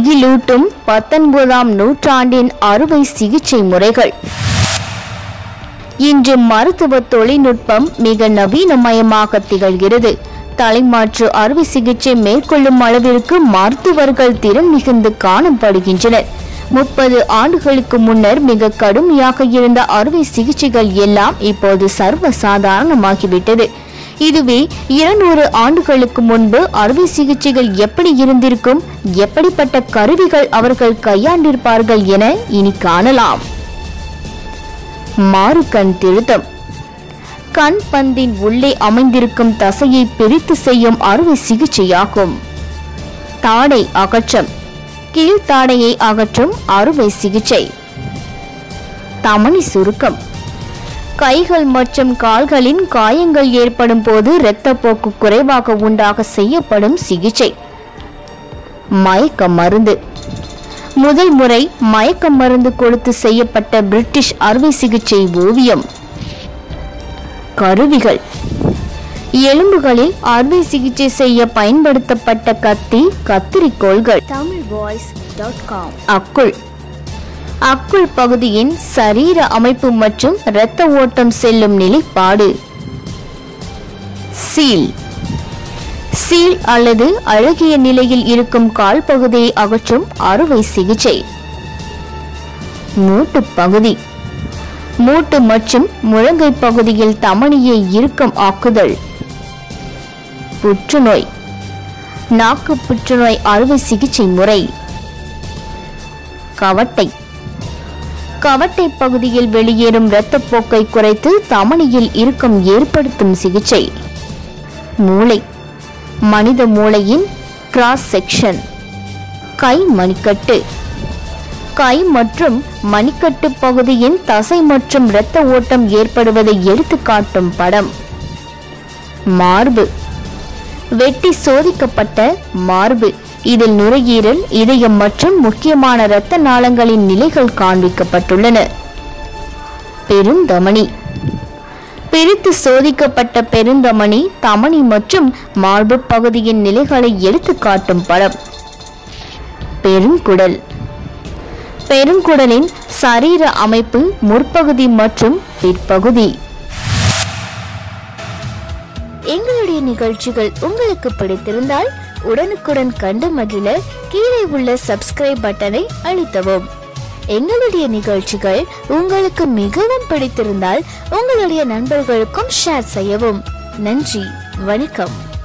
திகிலூட்டும் பத்தொன்பதாம் நூற்றாண்டின் அறுவை சிகிச்சை முறைகள் இன்று மருத்துவ தொழில்நுட்பம் மிக நவீனமயமாக திகழ்கிறது தலைமாற்று அறுவை சிகிச்சை மேற்கொள்ளும் அளவிற்கு மருத்துவர்கள் திறன் மிகுந்து காணப்படுகின்றனர் முப்பது ஆண்டுகளுக்கு முன்னர் மிக கடுமையாக இருந்த அறுவை சிகிச்சைகள் எல்லாம் இப்போது சர்வ சாதாரணமாகிவிட்டது இதுவே இருநூறு ஆண்டுகளுக்கு முன்பு அறுவை சிகிச்சைகள் எப்படி இருந்திருக்கும் எப்படிப்பட்ட கருவிகள் அவர்கள் கையாண்டிருப்பார்கள் என இனி காணலாம் மாறுகண் திருத்தம் கண் பந்தின் உள்ளே அமைந்திருக்கும் தசையை பிரித்து செய்யும் அறுவை சிகிச்சையாகும் தாடை அகற்றம் கீழ்த்தாடையை அகற்றும் அறுவை சிகிச்சை தமனி சுருக்கம் கைகள் மற்றும் கால்களின் காயங்கள் ஏற்படும் போது இரத்தப்போக்கு குறைவாக உண்டாக செய்யப்படும் சிகிச்சை மயக்க மருந்து முதல் முறை மயக்க மருந்து கொடுத்து செய்யப்பட்ட பிரிட்டிஷ் அறுவை சிகிச்சை ஓவியம் கருவிகள் எலும்புகளில் அறுவை சிகிச்சை செய்ய பயன்படுத்தப்பட்ட கத்தி கத்திரிக்கோள்கள் தமிழ் வாய்ஸ் டாட் காம் அக்குள் அக்குள் பகுதியின் சரீர அமைப்பு மற்றும் இரத்த ஓட்டம் செல்லும் நிலைப்பாடு சீல் சீல் அல்லது அழகிய நிலையில் இருக்கும் கால் பகுதியை அகற்றும் அறுவை சிகிச்சை மூட்டு பகுதி மூட்டு மற்றும் முழங்கை பகுதியில் தமனியை இறுக்கம் ஆக்குதல் புற்றுநோய் நாக்கு புற்றுநோய் அறுவை சிகிச்சை முறை கவட்டை கவட்டை பகுதியில் வெளியேறும் இரத்தப்போக்கை குறைத்து தமனியில் இறுக்கம் ஏற்படுத்தும் சிகிச்சை மூளை மனித மூளையின் கிராஸ் செக்ஷன் கை மணிக்கட்டு கை மற்றும் மணிக்கட்டு பகுதியின் தசை மற்றும் இரத்த ஓட்டம் ஏற்படுவதை எடுத்துக்காட்டும் படம் மார்பு வெட்டி சோதிக்கப்பட்ட மார்பு இதில் நுரையீரல் இதயம் மற்றும் முக்கியமான இரத்த நாளங்களின் நிலைகள் காண்பிக்கப்பட்டுள்ளன பெருந்தமனி பிரித்து சோதிக்கப்பட்ட பெருந்தமனி தமனி மற்றும் மார்பு பகுதியின் நிலைகளை எடுத்துக்காட்டும் படம் பெருங்குடல் பெருங்குடலின் சரீர அமைப்பு முற்பகுதி மற்றும் பிற்பகுதி எங்களுடைய நிகழ்ச்சிகள் உங்களுக்கு பிடித்திருந்தால் உடனுக்குடன் கண்டு மகிழ கீழே உள்ள சப்ஸ்கிரைப் பட்டனை அழுத்தவும் எங்களுடைய நிகழ்ச்சிகள் உங்களுக்கு மிகவும் பிடித்திருந்தால் உங்களுடைய நண்பர்களுக்கும் ஷேர் செய்யவும் நன்றி வணக்கம்